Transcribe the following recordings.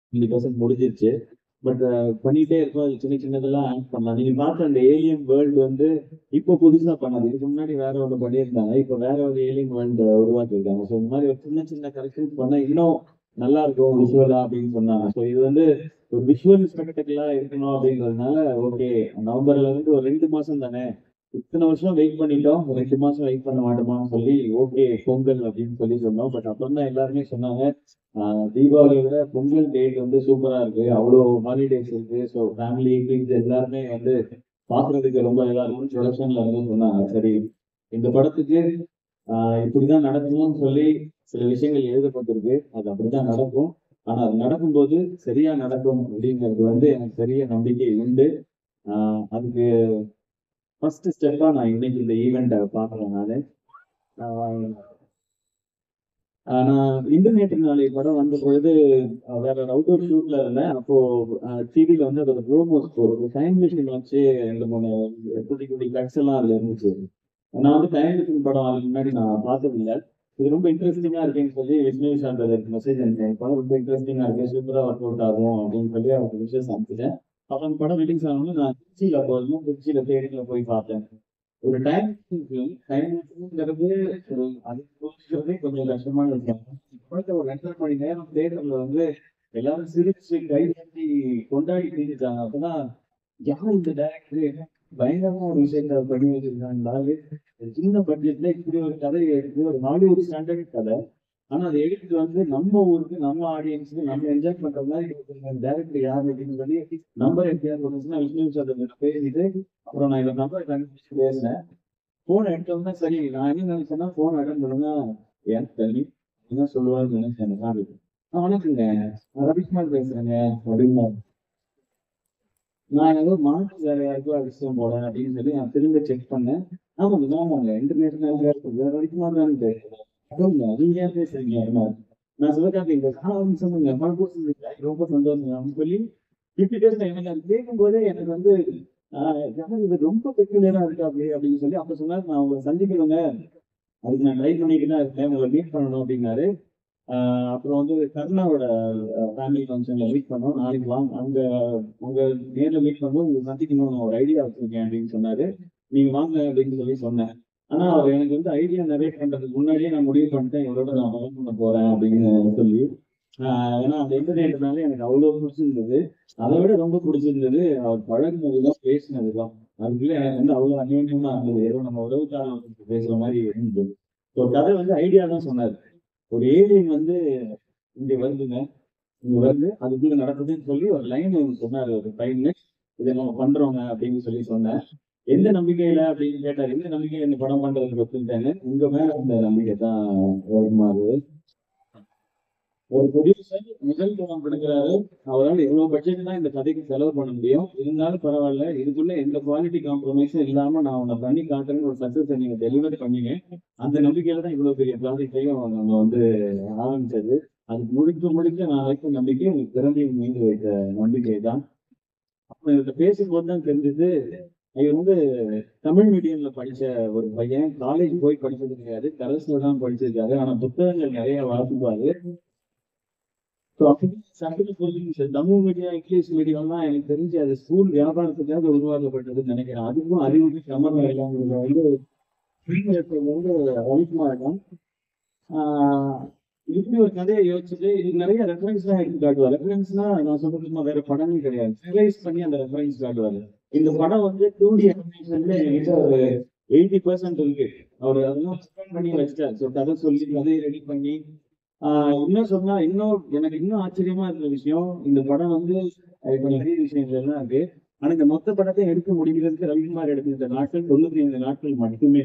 fifty percent முடிஞ்சிருச்சு but பண்ணிட்டே இருக்கோம் அது சின்ன சின்னதெல்லாம் ஆட் பண்ணலாம் நீங்க பார்த்த அந்த ஏலியன் வேர்ல்டு வந்து இப்போ புதுசா பண்ணது இதுக்கு முன்னாடி வேற ஒன்று பண்ணியிருந்தாங்க இப்போ வேற ஒரு ஏலியன் வேர்ல்டு உருவாக்கியிருக்காங்க ஸோ இந்த மாதிரி ஒரு சின்ன சின்ன கரெக்ஷன்ஸ் பண்ணா இன்னும் நல்லா இருக்கும் விஷுவலா அப்படின்னு சொன்னாங்க ஸோ இது வந்து ஒரு விஷுவல் ஸ்பெக்டக்கலா இருக்கணும் அப்படிங்கிறதுனால ஓகே நவம்பர்ல இருந்து ஒரு ரெண்டு மாசம் தானே இத்தனை வருஷம் வெயிட் பண்ணிட்டோம் ஒரு ரெண்டு மாசம் வெயிட் பண்ண மாட்டோமான்னு சொல்லி ஓகே பொங்கல் அப்படின்னு சொல்லி சொன்னோம் பட் அப்புறம் தான் எல்லாருமே சொன்னாங்க ஆஹ் தீபாவளியை விட பொங்கல் டேட் வந்து சூப்பரா இருக்கு அவ்வளோ ஹாலிடேஸ் இருக்கு ஸோ ஃபேமிலி கிட்ஸ் எல்லாருமே வந்து பாக்குறதுக்கு ரொம்ப இதா இருக்கும் ப்ரொடக்ஷன்ல இருந்து சொன்னாங்க சரி இந்த படத்துக்கு ஆஹ் இப்படிதான் நடக்கணும்னு சொல்லி சில விஷயங்கள் எழுதப்பட்டிருக்கு அது அப்படிதான் நடக்கும் ஆனா அது நடக்கும்போது சரியா நடக்கும் அப்படிங்கிறது வந்து எனக்கு பெரிய நம்பிக்கை உண்டு ஆஹ் அதுக்கு ஃபர்ஸ்ட் ஸ்டெப்பா நான் இன்னைக்கு இந்த ஈவெண்ட்டை பார்க்குறேன் நானு ஆஹ் ஆஹ் நான் இன்டர்நெட் நாளை படம் வந்த பொழுது ஆஹ் வேற ஒரு அவுட்டோர் ஷூட்ல இருந்தேன் அப்போ டிவில வந்து அதோட ப்ரோமோஸ் போடுறது டைம் மிஷின் வச்சு ரெண்டு மூணு குட்டி குட்டி கட்ஸ் எல்லாம் அதுல இருந்துச்சு நான் வந்து டைம் மிஷின் படம் அதுக்கு முன்னாடி நான் பார்த்ததில்ல இது ரொம்ப இன்ட்ரெஸ்டிங்கா இருக்குன்னு சொல்லி விஷ்ணு சாந்தருக்கு மெசேஜ் அனுப்பிச்சேன் படம் ரொம்ப இன்ட்ரெஸ்டிங்கா இருக்கு சூப்பரா ஒர்க் அவுட் ஆகும் அப்படின்னு சொல்லி அவருக்கு விஷயம் அனுப்பிச்சேன் அப்புறம் படம் ரிலீஸ் ஆனோன்னு நான் திருச்சியில போயிருந்தோம் திருச்சியில தேடியில போய் பார்த்தேன் ஒரு டைம் டைம்ங்கிறது ஒரு அது யோசிக்கிறதே கொஞ்சம் கஷ்டமான விஷயம் படத்தை ஒரு ரெண்டரை மணி நேரம் தேட்டர்ல வந்து எல்லாரும் சிரிச்சு கை தட்டி கொண்டாடி தீர்த்தாங்க அப்பதான் யார் இந்த டேரக்டர் பயங்கரமா ஒரு விஷயத்த பண்ணி வச்சிருக்காங்க சின்ன பட்ஜெட்ல இப்படி ஒரு கதையை எடுத்து ஒரு ஹாலிவுட் ஸ்டாண்டர்ட் கதை ஆனா அதை எடுத்துட்டு வந்து நம்ம ஊருக்கு நம்ம ஆடியன்ஸுக்கு நம்ம என்ஜாய் பண்ற மாதிரி டேரக்டர் யார் அப்படின்னு சொல்லி நம்பர் எப்படியாவது கொண்டுச்சுன்னா விஷ்ணு சார் பேசிட்டு அப்புறம் நான் இந்த நம்பரை கண்டுபிடிச்சு பேசினேன் போன் எடுத்தோம்னா சரி நான் என்ன நினைச்சேன்னா போன் அட்டன் பண்ணுங்க ஏன் தள்ளி என்ன சொல்லுவாருன்னு நினைச்சேன் நான் ஆ, வணக்கங்க நான் ரவிக்குமார் பேசுறேங்க அப்படின்னா நான் ஏதோ மாட்டு வேற யாருக்கோ அடிச்சேன் போல அப்படின்னு சொல்லி நான் திரும்ப செக் பண்ணேன் ஆமாங்க ஆமாங்க இன்டர்நேஷனல் வேற ரவிக்குமார் தான் பேசுறேன் அதாங்க நீங்க ஏன் பேசுறீங்க என்ன நான் சிவகார்த்திங்க காலம் சொன்னீங்க மறுபடியும் ரொம்ப சந்தோஷம் அப்படின்னு சொல்லி இப்படி பேசுறேன் எனக்கு அது கேட்கும் போதே எனக்கு வந்து ஆஹ் யார் இது ரொம்ப பெக்குலரா இருக்கு அப்படி அப்படின்னு சொல்லி அப்ப சொன்னாரு நான் உங்களை சந்திக்கணுங்க அதுக்கு நான் ட்ரை பண்ணிட்டு தான் இருக்கேன் உங்களை மீட் பண்ணணும் அப்படின்னாரு ஆஹ் அப்புறம் வந்து கருணாவோட ஃபேமிலி ஃபங்க்ஷன்ல மீட் பண்ணோம் நாளைக்கு வாங்க அங்க உங்க நேர்ல மீட் பண்ணும்போது உங்களுக்கு சந்திக்கணும் ஒரு ஐடியா வச்சிருக்கேன் அப்படின்னு சொன்னாரு நீங்க வாங்க அப்படின்னு சொல்லி சொன்னேன் ஆனா அவர் எனக்கு வந்து ஐடியா நிறைய பண்றதுக்கு முன்னாடியே நான் முடிவு பண்ணிட்டேன் இவரோட நான் ஒர்க் பண்ண போறேன் அப்படின்னு சொல்லி ஆஹ் ஏன்னா அந்த இன்டர்நெட்னால எனக்கு அவ்வளவு பிடிச்சிருந்தது அதை விட ரொம்ப பிடிச்சிருந்தது அவர் பழகுனதுதான் பேசினதுதான் அதுக்குள்ள எனக்கு வந்து அவ்வளவு அந்யோன்யமா இருந்தது ஏதோ நம்ம உறவுக்காரங்க பேசுற மாதிரி இருந்தது ஸோ கதை வந்து ஐடியா தான் சொன்னார் ஒரு ஏலியன் வந்து இங்க வருதுங்க இங்க வருது அதுக்குள்ள நடக்குதுன்னு சொல்லி ஒரு லைன் சொன்னாரு ஒரு ஃபைவ் மினிட்ஸ் இதை நம்ம பண்றோங்க அப்படின்னு சொல்லி சொன்னேன் எந்த நம்பிக்கையில அப்படின்னு கேட்டார் எந்த நம்பிக்கையில இந்த படம் பண்றதுக்கு ஒத்துக்கிட்டேன்னு உங்க மேல இருந்த நம்பிக்கை தான் வருமாறு ஒரு ப்ரொடியூசர் முதல் படம் கொடுக்குறாரு அவரால் எவ்வளவு பட்ஜெட் தான் இந்த கதைக்கு செலவு பண்ண முடியும் இருந்தாலும் பரவாயில்ல இதுக்குள்ள எந்த குவாலிட்டி காம்ப்ரமைஸும் இல்லாம நான் உன்னை பண்ணி காட்டுறேன்னு ஒரு சக்சஸ் நீங்க டெலிவரி பண்ணீங்க அந்த நம்பிக்கையில தான் இவ்வளவு பெரிய ப்ராஜெக்டையும் நம்ம வந்து ஆரம்பிச்சது அது முழுக்க முழுக்க நான் வைத்த நம்பிக்கை உங்களுக்கு திறமையின் மீது வைத்த நம்பிக்கை தான் அப்ப இவர்கிட்ட பேசும்போது தான் தெரிஞ்சது இவர் வந்து தமிழ் மீடியம்ல படிச்ச ஒரு பையன் காலேஜ் போய் படிச்சது கிடையாது கரஸ்ல தான் படிச்சிருக்காரு ஆனா புத்தகங்கள் நிறைய வாசிப்பாரு ஸோ அப்படி சட்டத்தை புரிஞ்சுச்சு தமிழ் மீடியம் இங்கிலீஷ் மீடியம்லாம் எனக்கு தெரிஞ்சு அது ஸ்கூல் வியாபாரத்துக்காக உருவாக்கப்பட்டதுன்னு நினைக்கிறேன் அதுக்கும் அறிவுக்கு சம்மந்தம் இல்லாமல் வந்து வந்து அழிக்குமா இருக்கும் ஆஹ் இப்படி ஒரு கதையை யோசிச்சுட்டு இது நிறைய ரெஃபரன்ஸ் தான் எடுத்து காட்டுவார் ரெஃபரன்ஸ்னா நான் சொல்றது வேற படங்கள் கிடையாது ரிவைஸ் பண்ணி அந்த ரெஃபரன்ஸ் காட்டுவாரு இந்த படம் வந்து டூ டி அனிமேஷன்ல என்கிட்ட ஒரு எயிட்டி பர்சன்ட் இருக்கு அவர் அதெல்லாம் ஸ்பெண்ட் பண்ணி வச்சிட்டார் ஸோ கதை சொல்லி கதையை ரெடி பண்ணி ஆஹ் இன்னும் சொன்னா இன்னும் எனக்கு இன்னும் ஆச்சரியமா இருந்த விஷயம் இந்த படம் வந்து அஹ் இப்ப நிறைய விஷயங்கள் எல்லாம் இருக்கு ஆனா இந்த மொத்த படத்தை எடுக்க முடிகிறதுக்கு ரவிக்குமார் எடுத்த நாட்கள் தொண்ணூத்தி ஐந்து நாட்கள் மட்டுமே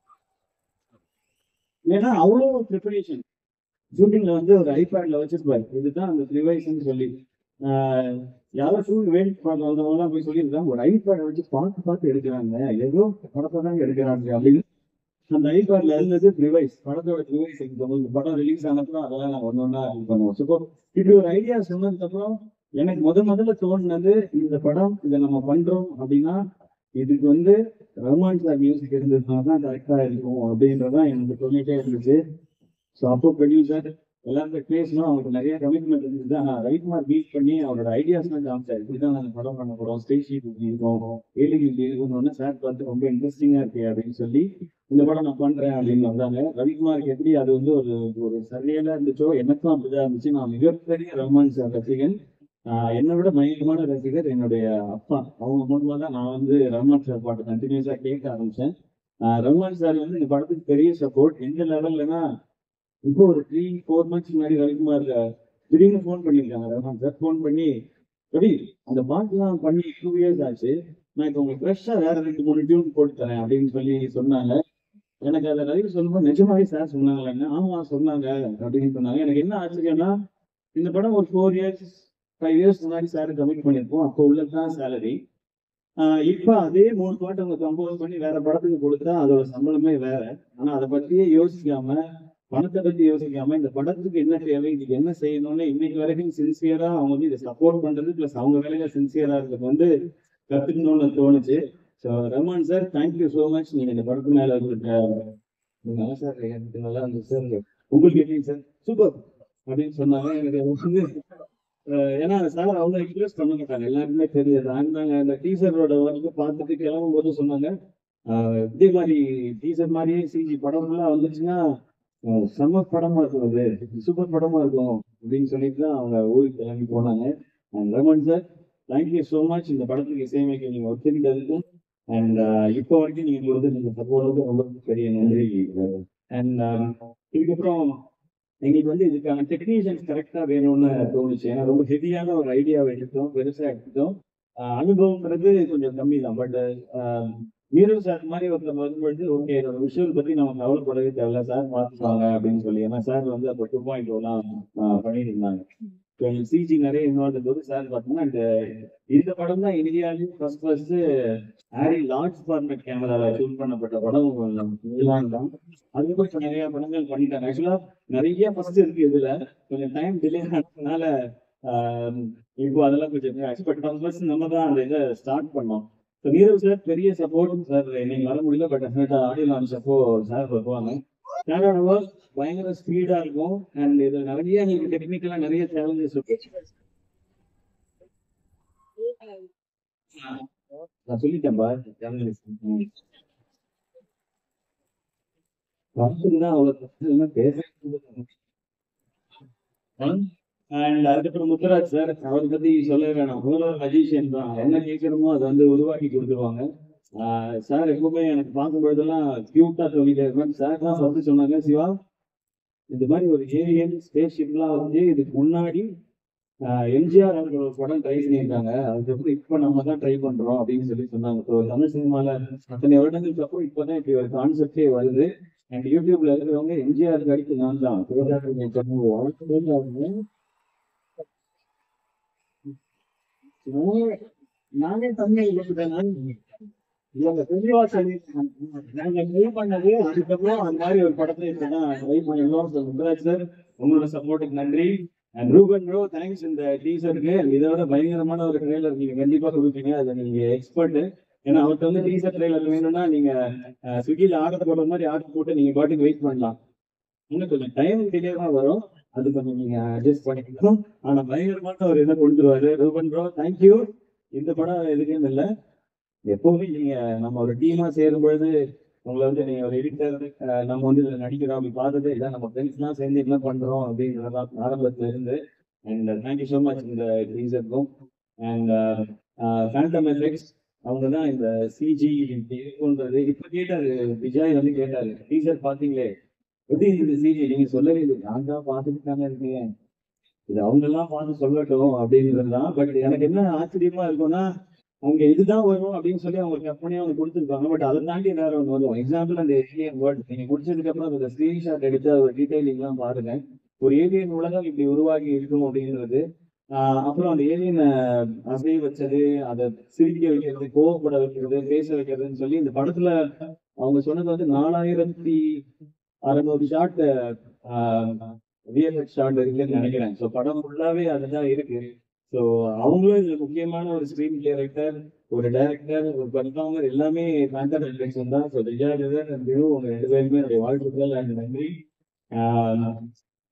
ஏன்னா அவ்வளவு ப்ரிப்பரேஷன் ஷூட்டிங்ல வந்து ஒரு ஐபேட்ல வச்சிருப்பாரு இதுதான் அந்த ரிவைஸ்ன்னு சொல்லி ஆஹ் யாரோ ஷூட் வேண்டி வந்தவங்க போய் சொல்லியிருக்காங்க ஒரு ஐபேடை வச்சு பார்த்து பார்த்து எடுக்கிறாங்க ஏதோ படத்தை தான் எடுக்கிறாங்க அப்படின்னு அந்த ஐபேட்ல இருந்தது ரிவைஸ் படத்தோட ரிவைஸ் இந்த படம் ரிலீஸ் ஆனப்பறம் அதெல்லாம் நான் ஒன்று ஒன்றா இது பண்ணுவோம் ஸோ இப்படி ஒரு ஐடியா சொன்னதுக்கு அப்புறம் எனக்கு முத முதல்ல தோணுனது இந்த படம் இதை நம்ம பண்றோம் அப்படின்னா இதுக்கு வந்து ரஹ்மான் சார் மியூசிக் இருந்ததுனால தான் கரெக்டா இருக்கும் அப்படின்றதான் எனக்கு சொல்லிட்டே இருந்துச்சு ஸோ அப்போ ப்ரொடியூசர் எல்லாருமே பேசணும் அவங்களுக்கு நிறைய கமிட்மெண்ட் இருந்தது ஆனா ரவிக்குமார் மீட் பண்ணி அவரோட ஐடியாஸ் எல்லாம் காமிச்சாரு இப்படிதான் நாங்க படம் பண்ண போறோம் ஸ்டேஜ் ஷீட் இப்படி இருக்கும் ஏழு இப்படி இருக்கும்னு சார் பார்த்து ரொம்ப இன்ட்ரெஸ்டிங்கா இருக்கு அப்படின்னு சொல்லி இந்த படம் நான் பண்றேன் அப்படின்னு வந்தாங்க ரவிக்குமாருக்கு எப்படி அது வந்து ஒரு ஒரு சரியலா இருந்துச்சோ எனக்கும் அப்படிதான் இருந்துச்சு நான் மிகப்பெரிய ரஹ்மான் சார் ரசிகன் ஆஹ் என்னை விட பயங்கரமான ரசிகர் என்னுடைய அப்பா அவங்க மூலமா தான் நான் வந்து ரஹ்மான் சார் பாட்டு கண்டினியூஸா கேட்க ஆரம்பிச்சேன் ஆஹ் ரஹ்மான் சார் வந்து இந்த படத்துக்கு பெரிய சப்போர்ட் எந்த லெவல்லனா இப்போ ஒரு த்ரீ ஃபோர் மந்த்ஸ் முன்னாடி ரவிக்குமார் அஹ், திடீர்னு ஃபோன் பண்ணியிருக்காங்க ரஹ்மான் சார் ஃபோன் பண்ணி ரவி அந்த பாட்டுலாம் பண்ணி டூ இயர்ஸ் ஆச்சு நான் இப்போ உங்களுக்கு ஃப்ரெஷ்ஷாக வேற ரெண்டு மூணு டியூன் போட்டு தரேன் அப்படின்னு சொல்லி சொன்னாங்க எனக்கு அதை ரவி சொல்லும்போது நிஜமாவே சார் சொன்னாங்களேன்னு ஆமா சொன்னாங்க அப்படின்னு சொன்னாங்க எனக்கு என்ன ஆச்சரியம்னா இந்த படம் ஒரு ஃபோர் இயர்ஸ் ஃபைவ் இயர்ஸ் முன்னாடி சார் கமிட் பண்ணியிருப்போம் அப்போ உள்ளதான் சேலரி இப்போ அதே மூணு பாட்டு அவங்க கம்போஸ் பண்ணி வேற படத்துக்கு கொடுத்தா அதோட சம்பளமே வேற ஆனா அதை பத்தியே யோசிக்காம பணத்தை பத்தி யோசிக்காம இந்த படத்துக்கு என்ன தேவை இதுக்கு என்ன செய்யணும்னு இன்னைக்கு வரைக்கும் சின்சியரா அவங்க வந்து இதை சப்போர்ட் பண்றது பிளஸ் அவங்க வேலையில சின்சியரா இருக்கிறது வந்து கத்துக்கணும்னு தோணுச்சு so Rahman sir thank you so much நீங்க இந்த படத்து மேல இருக்க நல்லா சார் எனக்கு நல்லா இருந்துச்சு சார் உங்களுக்கு எப்படி சார் சூப்பர் அப்படின்னு சொன்னாங்க எனக்கு வந்து அஹ் ஏன்னா சார் அவங்க இன்ட்ரெஸ்ட் பண்ண மாட்டாங்க எல்லாருக்குமே தெரியாது நாங்க அந்த டீசரோட ஒர்க்கு பார்த்துட்டு கிளம்பும் போது சொன்னாங்க அஹ் இதே மாதிரி டீசர் மாதிரியே சிஜி படம் எல்லாம் வந்துச்சுன்னா அஹ் செம்ம படமா இருக்கும் அது சூப்பர் படமா இருக்கும் அப்படின்னு சொல்லிட்டு தான் அவங்க ஊருக்கு கிளம்பி போனாங்க and Raman sir thank you so much இந்த படத்துக்கு இசையமைக்க நீங்க ஒத்துக்கிட்டதுக்கும் அண்ட் இப்போ வரைக்கும் நீங்க கொடுத்து நீங்க சப்போர்ட்டுக்கு ரொம்ப பெரிய நன்றி அண்ட் இதுக்கப்புறம் எங்களுக்கு வந்து இதுக்கான டெக்னீஷியன்ஸ் கரெக்டா வேணும்னு தோணுச்சு ஏன்னா ரொம்ப ஹெவியான ஒரு ஐடியாவை எடுத்தோம் பெருசா எடுத்தோம் ஆஹ் அனுபவம்ன்றது கொஞ்சம் கம்மி தான் பட் நீரவ் சார் மாதிரி ஒருத்தர் வரும்பொழுது ஓகே என்னோட விஷயம் பத்தி நம்ம கவலைப்படவே தேவையில்ல சார் பார்த்துப்பாங்க அப்படின்னு சொல்லி ஏன்னா சார் வந்து அப்போ டூ பாயிண்ட் ஓலாம் பண்ணிட்டு இருந்தாங்க சிஜி நிறைய இன்வால்வ் போது சார் பார்த்தோம்னா இந்த இந்த படம் தான் இந்தியாவிலேயும் first first Arri large format கேமரால ஷூட் பண்ணப்பட்ட படம் இதுதான் தான் அதுக்கப்புறம் இப்ப நிறைய படங்கள் பண்ணிட்டாங்க ஆக்சுவலா நிறைய ஃபர்ஸ்ட் இருக்கு இதுல கொஞ்சம் டைம் டிலே ஆனதுனால ஆஹ் இப்போ அதெல்லாம் கொஞ்சம் எக்ஸ்பெக்ட் ஃபர்ஸ்ட் நம்ம தான் அந்த இதை ஸ்டார்ட் பண்ணோம் ஸோ நீரவ் சார் பெரிய சப்போர்ட் சார் நீங்க வர முடியல பட் டெஃபினட்டா ஆடியோ லான்ச் அப்போ சார் வருவாங்க சாரோட ஒர்க் பயங்கர ஸ்பீடா இருக்கும் அண்ட் இது நிறைய எங்களுக்கு டெக்னிக்கலா நிறைய சேலஞ்சஸ் இருக்கு நான் சொல்லிட்டேன்பா வந்துருந்தா அவ்வளவு பேச அண்ட் அதுக்கப்புறம் முத்துராஜ் சார் அவரை பத்தி சொல்ல வேணாம் முதல்ல மஜிஷியன் தான் என்ன கேட்கணுமோ அதை வந்து உருவாக்கி கொடுத்துருவாங்க சார் எப்பவுமே எனக்கு பார்க்கும் பொழுதெல்லாம் கியூட்டா சொல்லிட்டே இருப்பேன் சார் தான் வந்து சொன்னாங்க சிவா இந்த மாதிரி ஒரு ஏரியன் ஸ்பேஸ் ஷிப்லாம் வந்து இதுக்கு முன்னாடி எம்ஜிஆர் அவர்கள் ஒரு படம் ட்ரை பண்ணியிருக்காங்க அதுக்கப்புறம் இப்போ நம்ம தான் ட்ரை பண்றோம் அப்படின்னு சொல்லி சொன்னாங்க ஸோ தமிழ் சினிமால அத்தனை வருடங்களுக்கு அப்புறம் இப்போதான் இப்படி ஒரு கான்செப்டே வருது அண்ட் யூடியூப்ல இருக்கிறவங்க எம்ஜிஆருக்கு அடித்து நான் தான் சிவகார்த்திகேயன் சொன்ன நானே தமிழ் இல்லைன்னு இவங்க தெளிவா சொல்லி நாங்க ட்ரை பண்ணது அதுக்கப்புறம் அந்த மாதிரி ஒரு படத்தை இப்பதான் ட்ரை பண்ணிருந்தோம் So, முத்துராஜ் சார் உங்களோட சப்போர்ட்டுக்கு நன்றி அண்ட் ரூபன் ப்ரோ தேங்க்ஸ் இந்த டீசருக்கு இதை விட பயங்கரமான ஒரு ட்ரெய்லர் நீங்க கண்டிப்பா கொடுப்பீங்க அதை நீங்க எக்ஸ்பர்ட் ஏன்னா அவர்கிட்ட வந்து டீசர் ட்ரெய்லர் வேணும்னா நீங்க அஹ், ஸ்விக்கில ஆர்டர் போடுற மாதிரி ஆர்டர் போட்டு நீங்க பாட்டுக்கு வெயிட் பண்ணலாம் இன்னும் கொஞ்சம் டைம் டிலே தான் வரும் அது கொஞ்சம் நீங்க அட்ஜஸ்ட் பண்ணிக்கணும் ஆனா பயங்கரமான ஒரு இதை கொடுத்துருவாரு ரூபன் ப்ரோ தேங்க்யூ இந்த படம் எதுக்குன்னு இல்லை எப்பவுமே நீங்க நம்ம ஒரு டீமா சேரும் பொழுது உங்களை வந்து நீங்க ஒரு எடிட்டர் நம்ம வந்து இதுல நடிக்கிறோம் அப்படி பார்த்ததே இல்லை நம்ம ஃப்ரெண்ட்ஸ் எல்லாம் சேர்ந்து என்ன பண்றோம் அப்படின்றதான் ஆரம்பத்துல இருந்து அண்ட் தேங்க்யூ ஸோ மச் இந்த டீசருக்கும் அண்ட் ஃபேண்டம் எஃபெக்ட்ஸ் அவங்க தான் இந்த சிஜி இருக்குன்றது இப்ப கேட்டாரு விஜய் வந்து கேட்டாரு டீசர் பாத்தீங்களே எப்படி இருக்குது சிஜி நீங்க சொல்லவே இல்லை நான் தான் பார்த்துட்டு தானே இருக்கீங்க இது அவங்க எல்லாம் பார்த்து சொல்லட்டும் அப்படின்றது தான் பட் எனக்கு என்ன ஆச்சரியமா இருக்கும்னா அவங்க இதுதான் வரும் அப்படின்னு சொல்லி அவங்க கற்பனையா அவங்க கொடுத்துருப்பாங்க பட் அதை தாண்டி வேற ஒன்று வரும் எக்ஸாம்பிள் அந்த ஏலியன் வேர்ல்ட் நீங்க முடிச்சதுக்கு அப்புறம் அந்த ஸ்கிரீன்ஷாட் எடுத்து ஒரு டீடைலிங் எல்லாம் பாருங்க ஒரு ஏலியன் உலகம் இப்படி உருவாகி இருக்கும் அப்படின்றது ஆஹ் அப்புறம் அந்த ஏலியன் அசைய வச்சது அதை சிரிக்க வைக்கிறது கோவப்பட வைக்கிறது பேச வைக்கிறதுன்னு சொல்லி இந்த படத்துல அவங்க சொன்னது வந்து நாலாயிரத்தி அறுநூறு ஷாட் விஎஃப்எக்ஸ் ஷாட் இருக்குன்னு நினைக்கிறேன் ஸோ படம் ஃபுல்லாவே அதுதான் இருக்கு ஸோ அவங்களும் இதுல முக்கியமான ஒரு ஸ்கிரீன் டைரக்டர் ஒரு டைரக்டர் ஒரு பர்ஃபார்மர் எல்லாமே ஃபேண்டர் ரிஃப்ளெக்ஷன் தான் ஸோ விஜயாஜன் திரு உங்க ரெண்டு பேருமே என்னுடைய வாழ்த்துக்கள் அண்ட் நன்றி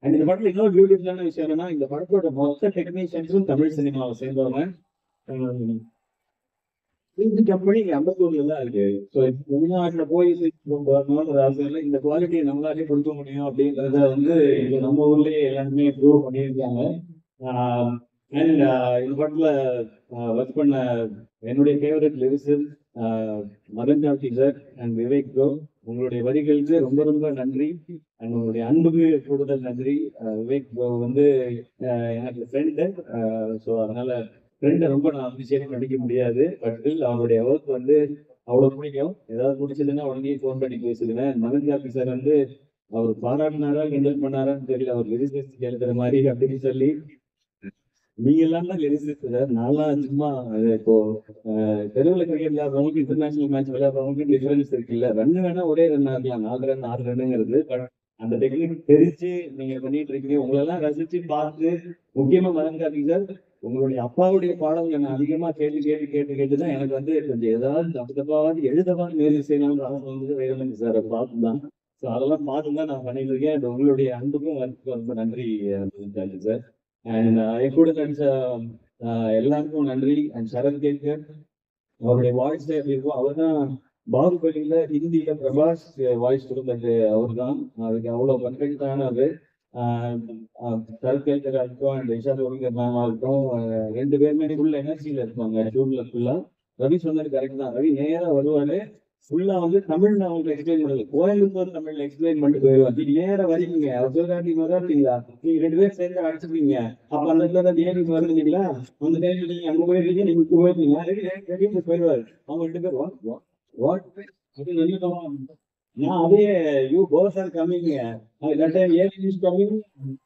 அண்ட் இந்த படத்துல இன்னொரு பியூட்டிஃபுல்லான விஷயம் என்னன்னா இந்த படத்தோட மொத்த டெக்னீஷியன்ஸும் தமிழ் சினிமாவை சேர்ந்தவங்க உம், இந்த கம்பெனி இங்க அம்பத்தூர்ல தான் இருக்கு ஸோ வெளிநாட்டுல போய் வரணும்னு ஆசை இல்லை இந்த குவாலிட்டியை நம்மளாலே கொடுக்க முடியும் அப்படின்றத வந்து இங்க நம்ம ஊர்லயே எல்லாருமே ப்ரூவ் பண்ணியிருக்காங்க அண்ட் இந்த படத்துல ஒர்க் பண்ண என்னுடைய favourite lyricist Madhan Karthi sir and Vivek bro உங்களுடைய வரிகளுக்கு ரொம்ப ரொம்ப நன்றி அண்ட் உங்களுடைய அன்புக்கு கூடுதல் நன்றி அஹ் விவேக் ப்ரோ வந்து அஹ் எனக்கு ஃப்ரெண்டு ஸோ அதனால ஃப்ரெண்டை ரொம்ப நான் வந்து சரி நடிக்க முடியாது பட் ஸ்டில் அவருடைய ஒர்க் வந்து அவ்வளோ பிடிக்கும் ஏதாவது பிடிச்சதுன்னா உடனே ஃபோன் பண்ணி பேசுகிறேன் மதன் கார்த்தி சார் வந்து அவர் பாராட்டினாரா கிண்டல் பண்ணாரான்னு தெரியல அவர் லிரிசிஸ்ட் எழுதுற மாதிரி அப்படின்னு சொல்லி நீங்க எல்லாம் தான் லிரிசிஸ்ட் சார் நான்லாம் சும்மா அது இப்போ தெருவில் கிரிக்கெட் விளையாடுறவங்களுக்கு இன்டர்நேஷனல் மேட்ச் விளையாடுறவங்களுக்கு டிஃபரன்ஸ் இருக்குல்ல ரன் வேணா ஒரே ரன் ஆகலாம் நாலு ரன் ஆறு ரன்னுங்கிறது பட் அந்த டெக்னிக் தெரிஞ்சு நீங்க பண்ணிட்டு இருக்கீங்க உங்களெல்லாம் ரசிச்சு பார்த்து முக்கியமா மதன் கார்த்திக் சார் உங்களுடைய அப்பாவுடைய பாடல்களை நான் அதிகமா கேட்டு கேட்டு கேட்டு கேட்டு தான் எனக்கு வந்து கொஞ்சம் ஏதாவது தப்பு தப்பாவது எழுதவாது நேரில் செய்யணும்னு ஆசை வந்தது வேலுமணி சாரை பார்த்து தான் ஸோ அதெல்லாம் பார்த்து தான் நான் பண்ணிட்டு இருக்கேன் And உங்களுடைய அன்புக்கும் வந்து ரொம்ப நன்றி மதன் சார் அண்ட் என் கூட நடிச்ச அஹ், எல்லாருக்கும் நன்றி அண்ட் சரண் கேட்கர் அவருடைய வாய்ஸ் எப்படி இருக்கும் அவர் தான் பாகுபலியில ஹிந்தியில பிரபாஸ் வாய்ஸ் கொடுத்தது அவர் தான் அதுக்கு அவ்வளவு பர்ஃபெக்டான அது சரத்கேல்கர் ஆகட்டும் அண்ட் இஷா ரோஹிங்கர் மேம் ஆகட்டும் அஹ், ரெண்டு பேருமே ஃபுல் எனர்ஜியில இருப்பாங்க ஷூட்ல ஃபுல்லா ரவி சொன்னது கரெக்ட் தான் ரவி நேரா வருவாரு ஃபுல்லா வந்து தமிழ் நான் உங்களுக்கு எக்ஸ்பிளைன் பண்ணல கோயம்புத்தூர் தமிழ்ல எக்ஸ்பிளைன் பண்ணிட்டு போயிடுவாங்க நீங்க நேரா வரீங்க அவர் சொல்றாங்க நீங்க வராட்டீங்களா நீங்க ரெண்டு பேரும் சேர்ந்து அடிச்சுப்பீங்க அப்ப அந்த இடத்துல டிஎன்எஸ் வருதுங்களா அந்த டைம்ல நீங்க அங்க போயிருக்கீங்க நீங்க இங்க போயிருக்கீங்க ரெடி ரெடி போயிடுவாரு அவங்க ரெண்டு பேரும் வாட் வாட் அது நல்லதான் நான் அதே you pose are coming that time air is coming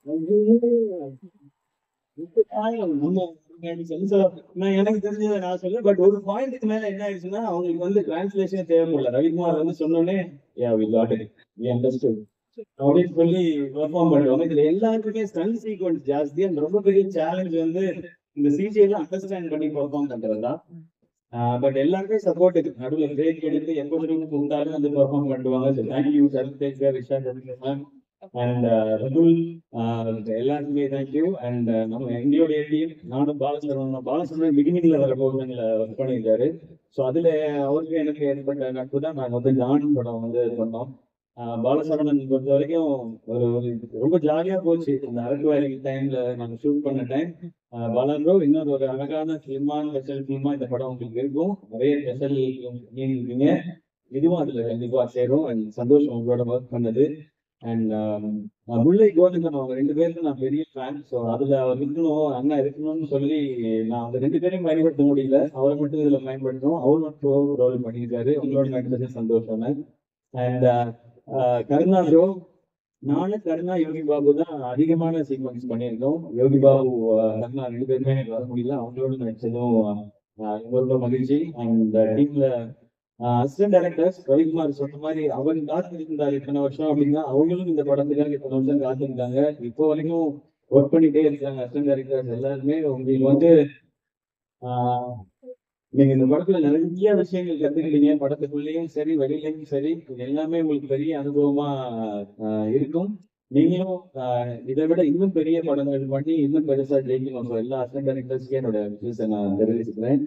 நான் எனக்கு தெரிஞ்சதை நான் சொல்றேன் பட் ஒரு பாயிண்ட்டுக்கு மேல என்ன ஆயிடுச்சுன்னா அவங்களுக்கு வந்து டிரான்ஸ்லேஷன் தேவைப்படல ரவிக்குமார் வந்து சொன்னோடனே ya we got it we understood அப்படின்னு சொல்லி பெர்ஃபார்ம் பண்ணுவாங்க இதுல எல்லாருக்குமே ஸ்டன் சீக்வன்ஸ் ஜாஸ்தி அந்த ரொம்ப பெரிய சேலஞ்ச் வந்து இந்த சிஜிஎல்லாம் அண்டர்ஸ்டாண்ட் பண்ணி பெர்ஃபார்ம் பண்றது தான் பட் எல்லாருமே சப்போர்ட் இருக்கு நடுவில் பிரேக் எடுத்து எப்போ திரும்ப கூப்பிட்டாலும் வந்து பெர்ஃபார்ம் பண்ணுவாங்க so thank you Sarvadesh Risha ma'am and Rakul எல்லாருக்குமே தேங்க்யூ அண்ட் நம்ம எங்களுடைய டீம் நானும் பாலசுப்ரமணியம் பாலசுப்ரமணியம் பிகினிங்ல வர போர்ஷன்ல ஒர்க் பண்ணியிருக்காரு ஸோ அதுல அவருக்கு எனக்கு ஏற்பட்ட நட்பு தான் நாங்கள் வந்து ஜான் படம் வந்து பண்ணோம் ஆஹ் பாலசரவணன் பொறுத்த வரைக்கும் ஒரு ஒரு ரொம்ப ஜாலியா போச்சு இந்த அரக்கு வேலைக்கு டைம்ல நாங்க ஷூட் பண்ண டைம் பாலன்றோ இன்னொரு ஒரு அழகான ஃபிலிமான ஸ்பெஷல் ஃபிலிமா இந்த படம் உங்களுக்கு இருக்கும் நிறைய ஸ்பெஷல் இருக்கீங்க இதுவும் அதுல கண்டிப்பா சேரும் அண்ட் சந்தோஷம் உங்களோட ஒர்க் பண்ணது அண்ட் முல்லை கோவிந்தன் அவங்க ரெண்டு பேருக்கு நான் பெரிய ஃபேன் ஸோ அதுல அவர் இருக்கணும் அண்ணா இருக்கணும்னு சொல்லி நான் அந்த ரெண்டு பேரையும் பயன்படுத்த முடியல அவரை மட்டும் இதுல பயன்படுத்தணும் அவர் மட்டும் ரோல் பண்ணியிருக்காரு உங்களோட நடிச்சது சந்தோஷம் அண்ட் கருணா ப்ரோ நானும் கருணா யோகி பாபு தான் அதிகமான சீக்வன்ஸ் பண்ணியிருக்கோம் யோகி பாபு அஹ், கருணா ரெண்டு பேருமே எனக்கு வர முடியல அவங்களோட நடிச்சதும் அஹ், எங்களோட மகிழ்ச்சி அண்ட் டீம்ல அசிஸ்டன்ட் டைரக்டர்ஸ் ரவிக்குமார் சொன்ன மாதிரி அவங்க காத்திருந்தாரு இத்தனை வருஷம் அப்படின்னா அவங்களும் இந்த படத்துக்காக இத்தனை வருஷம் காத்திருந்தாங்க இப்போ வரைக்கும் ஒர்க் பண்ணிட்டே இருக்காங்க அசிஸ்டன்ட் டைரக்டர்ஸ் எல்லாருமே உங்களுக்கு வந்து ஆஹ், நீங்க இந்த படத்துல நிறைய விஷயங்கள் கத்துக்கிட்டீங்க படத்துக்குள்ளேயும் சரி வெளியிலயும் சரி இது எல்லாமே உங்களுக்கு பெரிய அனுபவமா ஆஹ், இருக்கும் நீங்களும் ஆஹ், இதை விட இன்னும் பெரிய படங்கள் பண்ணி இன்னும் பெருசா ஜெயிக்கணும் So, எல்லா அசிஸ்டன்ட் டைரக்டர்ஸ்க்கு என்னோட விஷயத்தை நான் தெரிவிச்சுக்கிறேன்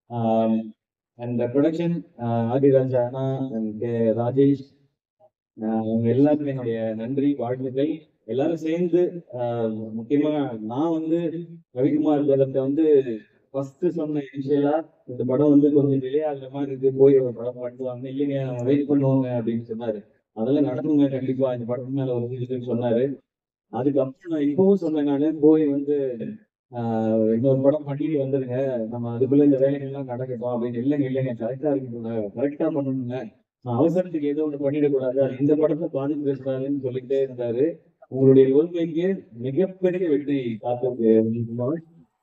அண்ட் ப்ரொடக்ஷன் ஆதிராஜ் அண்ணா and கே ராஜேஷ் ஆஹ், உங்க எல்லாருக்கும் என்னுடைய நன்றி வாழ்த்துக்கள் எல்லாரும் சேர்ந்து ஆஹ், முக்கியமா நான் வந்து ரவிக்குமார் படத்தை வந்து ஃபர்ஸ்ட் சொன்ன இனிஷியலா இந்த படம் வந்து கொஞ்சம் டிலே ஆகுற மாதிரி இருக்கு போய் ஒரு படம் பண்ணுவாங்க இல்லைங்க நம்ம வெயிட் பண்ணுவாங்க அப்படின்னு சொன்னாரு அதெல்லாம் நடக்குங்க கண்டிப்பா இந்த படம் மேல ஒரு இதுன்னு சொன்னாரு அதுக்கப்புறம் நான் இப்பவும் சொன்னேன் நானு போய் வந்து ஆஹ் இன்னொரு படம் பண்ணிட்டு வந்துருங்க நம்ம அதுக்குள்ள இந்த வேலைகள் எல்லாம் நடக்கட்டும் அப்படின்னு இல்லைங்க இல்லைங்க கரெக்டா இருக்கணுங்க கரெக்டா பண்ணணுங்க நான் அவசரத்துக்கு ஏதோ ஒண்ணு பண்ணிடக்கூடாது அது இந்த படத்தை பாதிப்பு பேசுறாருன்னு சொல்லிக்கிட்டே இருந்தாரு உங்களுடைய கொள்கைக்கு மிகப்பெரிய வெற்றி காத்திருக்கு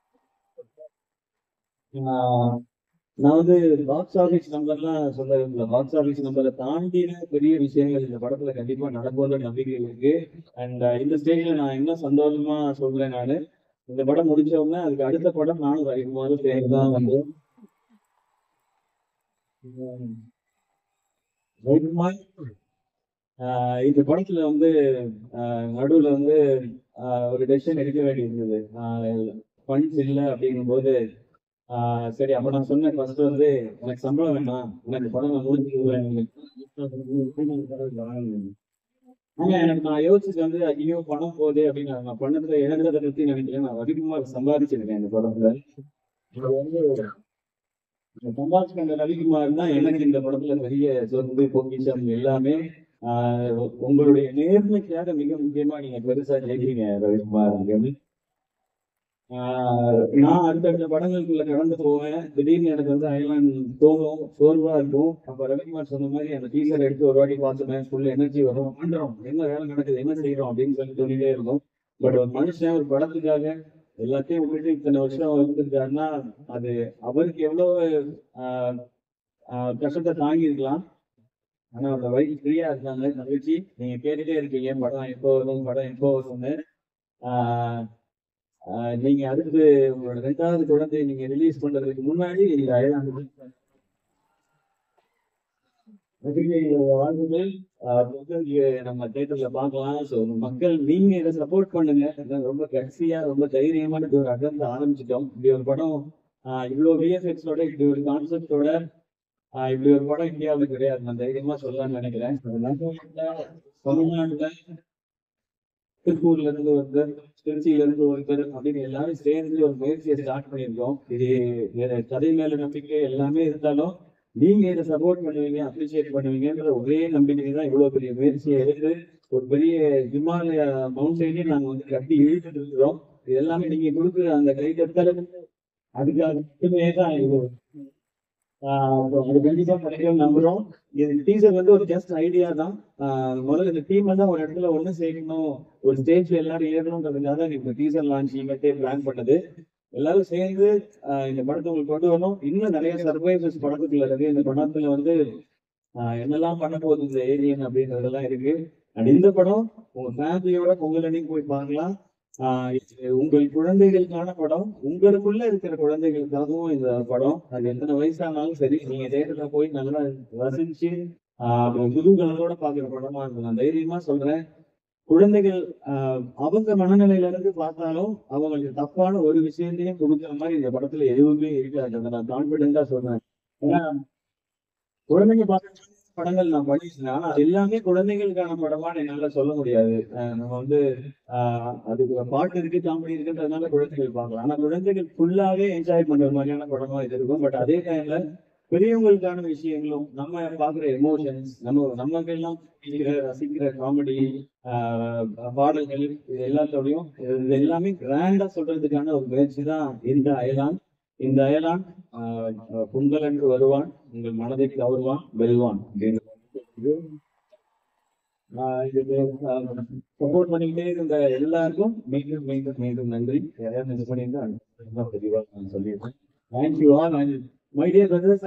ஆஹ் நான் வந்து பாக்ஸ் ஆபீஸ் நம்பர்லாம் சொல்ல விரும்பல பாக்ஸ் ஆபீஸ் நம்பரை தாண்டின பெரிய விஷயங்கள் இந்த படத்துல கண்டிப்பா நடக்கும்ன்ற நம்பிக்கை இருக்கு அண்ட் இந்த ஸ்டேஜ்ல நான் என்ன சந்தோஷமா சொல்றேன் நானு இந்த படம் முடிச்ச உடனே அதுக்கு அடுத்த படம் நானும் ரவிக்குமாரும் சேர்ந்து தான் வந்து ரவிக்குமார் ஆஹ் இந்த படத்துல வந்து ஆஹ் நடுவுல வந்து ஆஹ் ஒரு டெசிஷன் எடுக்க வேண்டியிருந்தது ஃபண்ட்ஸ் இல்லை அப்படிங்கும்போது ஆஹ் சரி அப்ப நான் சொன்னேன் ஃபர்ஸ்ட் வந்து எனக்கு சம்பளம் வேணாம் எனக்கு படம் நான் முடிச்சு ஆனா எனக்கு நான் யோசிச்சு வந்து ஐயோ பணம் போகுது அப்படின்னு நான் பண்ணதுல இழந்ததை பத்தி நினைக்கிறேன் நான் அதிகமா சம்பாதிச்சிருக்கேன் இந்த படத்துல இது வந்து இந்த சம்பாதிச்ச அந்த ரவிக்குமார் தான் எனக்கு இந்த படத்துல பெரிய சொத்து பொக்கிஷம் எல்லாமே ஆஹ் உங்களுடைய நேர்மைக்காக மிக முக்கியமா நீங்க பெருசா ஜெயிக்கிறீங்க ரவிக்குமார் அங்க ஆஹ் நான் அடுத்தடுத்த படங்களுக்குள்ள கடந்து போவேன் திடீர்னு எனக்கு வந்து ஐலாண்ட் தோணும் சோர்வா இருக்கும் அப்ப ரவிக்குமார் சொன்ன மாதிரி அந்த டீசர் எடுத்து ஒரு வாட்டி பார்த்துப்பேன் ஃபுல் எனர்ஜி வரும் பண்றோம் என்ன வேலை நடக்குது என்ன செய்யறோம் அப்படின்னு சொல்லி சொல்லிட்டே இருக்கும் பட் ஒரு மனுஷன் ஒரு படத்துக்காக எல்லாத்தையும் விட்டுட்டு இத்தனை வருஷம் இருந்திருக்காருன்னா அது அவருக்கு எவ்வளவு ஆஹ் ஆஹ் கஷ்டத்தை தாங்கி இருக்கலாம் ஆனா அந்த வயசு ஃப்ரீயா இருக்காங்க தங்கச்சி நீங்க கேட்டுட்டே இருக்கீங்க படம் எப்போ வரும் படம் எப்போ வரும்னு ஆஹ் ஆஹ் நீங்க அடுத்து உங்களோட ரெண்டாவது குழந்தையை நீங்க ரிலீஸ் பண்றதுக்கு முன்னாடி இந்த ஐலாண்டு வாழ்வுகள் ஆஹ் மக்கள் இங்க நம்ம தேட்டர்ல பார்க்கலாம் ஸோ மக்கள் நீங்க இதை சப்போர்ட் பண்ணுங்க அதான் ரொம்ப கடைசியா ரொம்ப தைரியமான ஒரு அகர்ந்து ஆரம்பிச்சிட்டோம் இப்படி ஒரு படம் ஆஹ் இவ்வளவு விஎஃப்எக்ஸோட இப்படி ஒரு கான்செப்டோட ஆஹ் இப்படி ஒரு படம் இந்தியாவுல கிடையாது நான் தைரியமா சொல்லலாம்னு நினைக்கிறேன் தமிழ்நாட்டுல திருப்பூர்ல இருந்து ஒருத்தர் திருச்சியில இருந்து ஒருத்தர் அப்படின்னு எல்லாரும் சேர்ந்து ஒரு முயற்சியை ஸ்டார்ட் பண்ணியிருக்கோம் இது இது கதை மேல நம்பிக்கை எல்லாமே இருந்தாலும் நீங்க இதை சப்போர்ட் பண்ணுவீங்க அப்ரிசியேட் பண்ணுவீங்கன்ற ஒரே நம்பிக்கை தான் இவ்வளவு பெரிய முயற்சியை எடுத்து ஒரு பெரிய ஹிமாலய மவுண்டனையே நாங்க வந்து கட்டி இழுத்துட்டு இருக்கிறோம் இது எல்லாமே நீங்க கொடுக்குற அந்த கைதட்டல் அதுக்காக மட்டுமே தான் இது ஆஹ் அது கண்டிப்பா கிடைக்கும் நம்புறோம் இது டீசர் வந்து ஒரு ஜஸ்ட் ஐடியா தான் ஆஹ் முதல்ல இந்த டீம் தான் ஒரு இடத்துல ஒண்ணு சேர்க்கணும் ஒரு ஸ்டேஜ்ல எல்லாரும் ஏறணுன்றதுக்காக தான் இந்த டீசர் லான்ச் இவத்தே பிளான் பண்ணது எல்லாரும் சேர்ந்து ஆஹ் இந்த படத்தை உங்களுக்கு கொண்டு வரணும் இன்னும் நிறைய சர்ப்ரைசஸ் படத்துக்குள்ள இருக்கு இந்த படத்துல வந்து ஆஹ் என்னெல்லாம் பண்ண போகுது இந்த ஏலியன் அப்படின்றதெல்லாம் இருக்கு அண்ட் இந்த படம் உங்க ஃபேமிலியோட பொங்கல் அன்னைக்கு போய் பார்க்கலாம் ஆஹ் இது உங்கள் குழந்தைகளுக்கான படம் உங்களுக்குள்ள இருக்கிற குழந்தைகளுக்காகவும் இந்த படம் அது எத்தனை வயசானாலும் சரி நீங்க தேட்டர்ல போய் நல்லா ரசிச்சு ஆஹ் குதூகலத்தோட பாக்குற படமா இருக்கும் நான் தைரியமா சொல்றேன் குழந்தைகள் ஆஹ் அவங்க மனநிலையில இருந்து பார்த்தாலும் அவங்களுக்கு தப்பான ஒரு விஷயத்தையும் கொடுக்குற மாதிரி இந்த படத்துல எதுவுமே இருக்காது அதை நான் கான்பிடென்டா சொல்றேன் ஏன்னா குழந்தைங்க பார்க்க படங்கள் நான் பண்ணியிருந்தேன் ஆனா அது எல்லாமே குழந்தைகளுக்கான படமான்னு என்னால சொல்ல முடியாது ஆஹ் நம்ம வந்து ஆஹ் அதுக்கு பாட்டு இருக்கு காமெடி இருக்குன்றதுனால குழந்தைகள் பார்க்கலாம் ஆனா குழந்தைகள் ஃபுல்லாவே என்ஜாய் பண்ற மாதிரியான படமா இது இருக்கும் பட் அதே டைம்ல பெரியவங்களுக்கான விஷயங்களும் நம்ம பாக்குற எமோஷன்ஸ் நம்ம நமக்கெல்லாம் பிடிக்கிற ரசிக்கிற காமெடி பாடல்கள் இது எல்லாத்தோடையும் இது எல்லாமே கிராண்டா சொல்றதுக்கான ஒரு முயற்சி தான் இந்த அயலான் இந்த அயலான் ஆஹ் பொங்கல் என்று வருவான் உங்கள் மனதை கவருவான் வெல்வான் அப்படின்னு சப்போர்ட் பண்ணிக்கிட்டே இருந்த எல்லாருக்கும் மீண்டும் மீண்டும் மீண்டும் நன்றி யாராவது மிஸ் பண்ணியிருந்தா தெளிவா நான் சொல்லிடுறேன் thank you all my dear brothers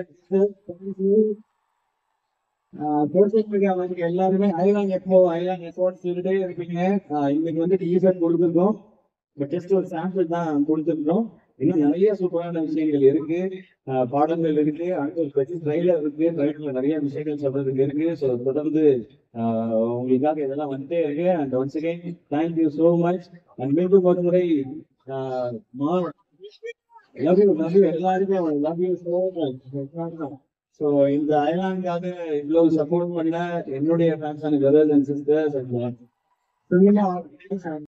social media வந்து எல்லாருமே ஐலாங் எப்போ ஐலாங் எப்போன்னு சொல்லிட்டே இருப்பீங்க ஆஹ் இன்னைக்கு வந்து டீசர் கொடுத்துருக்கோம் பட் ஜஸ்ட் ஒரு சாம்பிள் தான் கொடுத்துருக்கோம் இன்னும் நிறைய சூப்பரான விஷயங்கள் இருக்கு ஆஹ் பாடங்கள் இருக்கு அடுத்து ஒரு பெரிய ட்ரைலர் இருக்கு ட்ரைலர்ல நிறைய விஷயங்கள் சொல்றதுக்கு இருக்கு ஸோ தொடர்ந்து ஆஹ் உங்களுக்காக இதெல்லாம் வந்துட்டே இருக்கு and once again thank you so much and மீண்டும் ஒரு முறை லவ் யூ லவ் யூ எல்லாருமே love you so much so இந்த ஐலாண்டுக்காக இவ்வளவு சப்போர்ட் பண்ண என்னுடைய ஃபேன்ஸான பிரதர்ஸ் அண்ட் சிஸ்டர்ஸ் அண்ட்